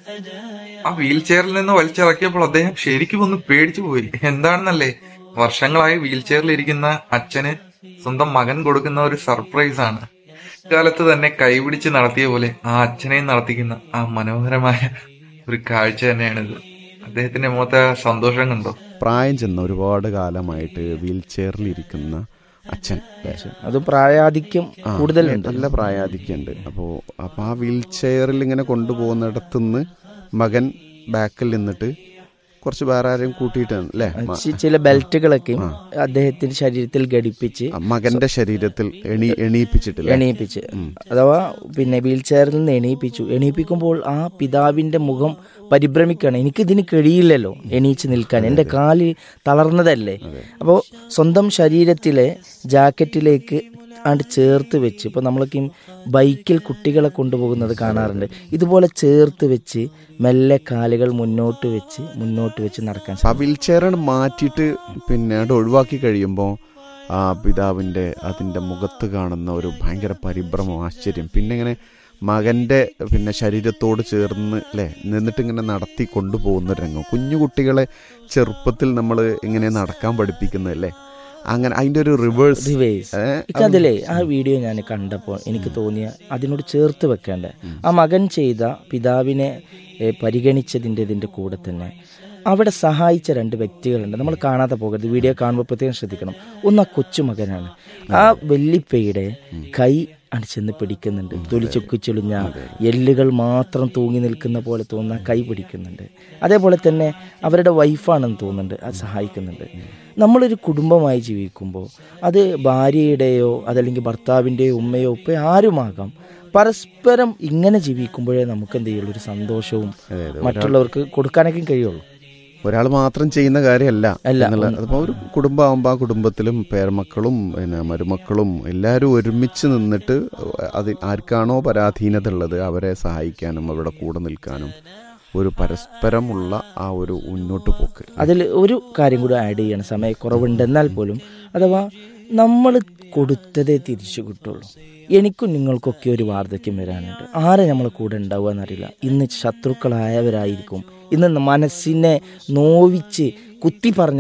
ആ വീൽ ചെയറിൽ നിന്ന് വലിച്ചിറക്കിയപ്പോൾ അദ്ദേഹം ശരിക്കും ഒന്ന് പേടിച്ചു പോയി എന്താണെന്നല്ലേ വർഷങ്ങളായി വീൽ ചെയറിൽ ഇരിക്കുന്ന അച്ഛന് സ്വന്തം മകൻ കൊടുക്കുന്ന ഒരു സർപ്രൈസ് ആണ് കാലത്ത് തന്നെ കൈപിടിച്ച് നടത്തിയ പോലെ ആ അച്ഛനെയും നടത്തിക്കുന്ന ആ മനോഹരമായ ഒരു കാഴ്ച തന്നെയാണിത് അദ്ദേഹത്തിന്റെ മുഖത്തെ ആ സന്തോഷം കണ്ടോ പ്രായം ചെന്ന ഒരുപാട് കാലമായിട്ട് വീൽ ചെയറിൽ ഇരിക്കുന്ന അച്ഛൻ അല്ലേ? അത് പ്രായാധിക്യം ആ, കൂടുതലുണ്ട് നല്ല പ്രായാധിക്യുണ്ട് അപ്പോൾ അപ്പോൾ ആ വീൽ ചെയറിൽ ഇങ്ങനെ കൊണ്ടുപോകുന്നിടത്തുനിന്ന് മകൻ ബാക്കിൽ നിന്നിട്ട് കുറച്ച് വേറെ ആരെയും കൂട്ടിയിട്ടാണ് അല്ലേ മ- ചി- ചില ബെൽറ്റുകളൊക്കെ അദ്ദേഹത്തിന്റെ ശരീരത്തിൽ ഘടിപ്പിച്ച് ആ, മകന്റെ ശരീരത്തിൽ എണി എണീപ്പിച്ചിട്ടില്ല എണീപ്പിച്ച് അഥവാ പിന്നെ വീൽ ചെയറിൽ നിന്ന് എണീപ്പിച്ചു എണീപ്പിക്കുമ്പോൾ ആ പിതാവിന്റെ മുഖം പരിഭ്രമിക്കുകയാണ് എനിക്കിതിന് കഴിയില്ലല്ലോ എണീച്ച് നിൽക്കാൻ എൻ്റെ കാല് തളർന്നതല്ലേ അപ്പോൾ സ്വന്തം ശരീരത്തിലെ ജാക്കറ്റിലേക്ക് ആണ്ട് ചേർത്ത് വെച്ച് ഇപ്പോൾ നമ്മളൊക്കെ ഈ ബൈക്കിൽ കുട്ടികളെ കൊണ്ടുപോകുന്നത് കാണാറുണ്ട് ഇതുപോലെ ചേർത്ത് വെച്ച് മെല്ലെ കാലുകൾ മുന്നോട്ട് വെച്ച് മുന്നോട്ട് വെച്ച് നടക്കാൻ ആ വീൽ ചെയർ മാറ്റിയിട്ട് പിന്നെ അത് ഒഴിവാക്കി കഴിയുമ്പോൾ ആ പിതാവിൻ്റെ അതിൻ്റെ മുഖത്ത് കാണുന്ന ഒരു ഭയങ്കര പരിഭ്രമം ആശ്ചര്യം പിന്നെ ഇങ്ങനെ മകൻ്റെ പിന്നെ ശരീരത്തോട് ചേർന്ന് അല്ലേ നിന്നിട്ട് ഇങ്ങനെ നടത്തി കൊണ്ടുപോകുന്ന ഒരു രംഗം കുഞ്ഞു കുട്ടികളെ ചെറുപ്പത്തിൽ നമ്മൾ ഇങ്ങനെ നടക്കാൻ പഠിപ്പിക്കുന്നതല്ലേ അങ്ങനെ അതിൻ്റെ ഒരു റിവേഴ്സ് റിവേഴ്സ് അതിലെ ആ വീഡിയോ ഞാൻ കണ്ടപ്പോൾ എനിക്ക് തോന്നിയ അതിനോട് ചേർത്ത് വെക്കേണ്ട ആ മകൻ ചെയ്ത പിതാവിനെ ഏ, പരിഗണിച്ചതിൻ്റെ ഇതിൻ്റെ കൂടെ തന്നെ അവിടെ സഹായിച്ച രണ്ട് വ്യക്തികളുണ്ട് നമ്മൾ കാണാതെ പോകരുത് വീഡിയോ കാണുമ്പോൾ പ്രത്യേകം ശ്രദ്ധിക്കണം ഒന്ന് ആ കൊച്ചുമകനാണ് ആ വെള്ളിപ്പയുടെ കൈ ആണ് ചെന്ന് പിടിക്കുന്നുണ്ട് തൊലി ചുക്കിച്ചൊളിഞ്ഞ എല്ലുകൾ മാത്രം തൂങ്ങി നിൽക്കുന്ന പോലെ തോന്നുന്ന കൈ പിടിക്കുന്നുണ്ട് അതേപോലെ തന്നെ അവരുടെ വൈഫാണെന്ന് തോന്നുന്നുണ്ട് അത് സഹായിക്കുന്നുണ്ട് നമ്മളൊരു കുടുംബമായി ജീവിക്കുമ്പോൾ അത് ഭാര്യയുടെയോ അതല്ലെങ്കിൽ ഭർത്താവിൻ്റെയോ ഉമ്മയോ ഉപ്പയോ ആരുമാകാം പരസ്പരം ഇങ്ങനെ ജീവിക്കുമ്പോഴേ നമുക്ക് എന്ത് ചെയ്യുള്ളൂ ഒരു സന്തോഷവും മറ്റുള്ളവർക്ക് കൊടുക്കാനൊക്കെ കഴിയുള്ളൂ ഒരാൾ മാത്രം ചെയ്യുന്ന കാര്യമല്ല അല്ല, എന്നുള്ള അതിപ്പോൾ ഒരു കുടുംബമാകുമ്പോൾ ആ കുടുംബത്തിലും പേരമക്കളും പിന്നെ മരുമക്കളും എല്ലാവരും ഒരുമിച്ച് നിന്നിട്ട് അത് ആർക്കാണോ പരാധീനത ഉള്ളത് അവരെ സഹായിക്കാനും അവരുടെ കൂടെ നിൽക്കാനും ഒരു പരസ്പരമുള്ള ആ ഒരു മുന്നോട്ട് പോക്ക് അതിൽ ഒരു കാര്യം കൂടി ആഡ് ചെയ്യണം സമയക്കുറവുണ്ട് എന്നാൽ പോലും അഥവാ നമ്മൾ കൊടുത്തതേ തിരിച്ചു കിട്ടുള്ളൂ എനിക്കും നിങ്ങൾക്കൊക്കെ ഒരു വാർദ്ധക്യം വരാനുണ്ട് ആരെ നമ്മളെ കൂടെ ഉണ്ടാവുക എന്നറിയില്ല ഇന്ന് ശത്രുക്കളായവരായിരിക്കും ഇന്ന് മനസ്സിനെ നോവിച്ച് കുത്തി പറഞ്ഞ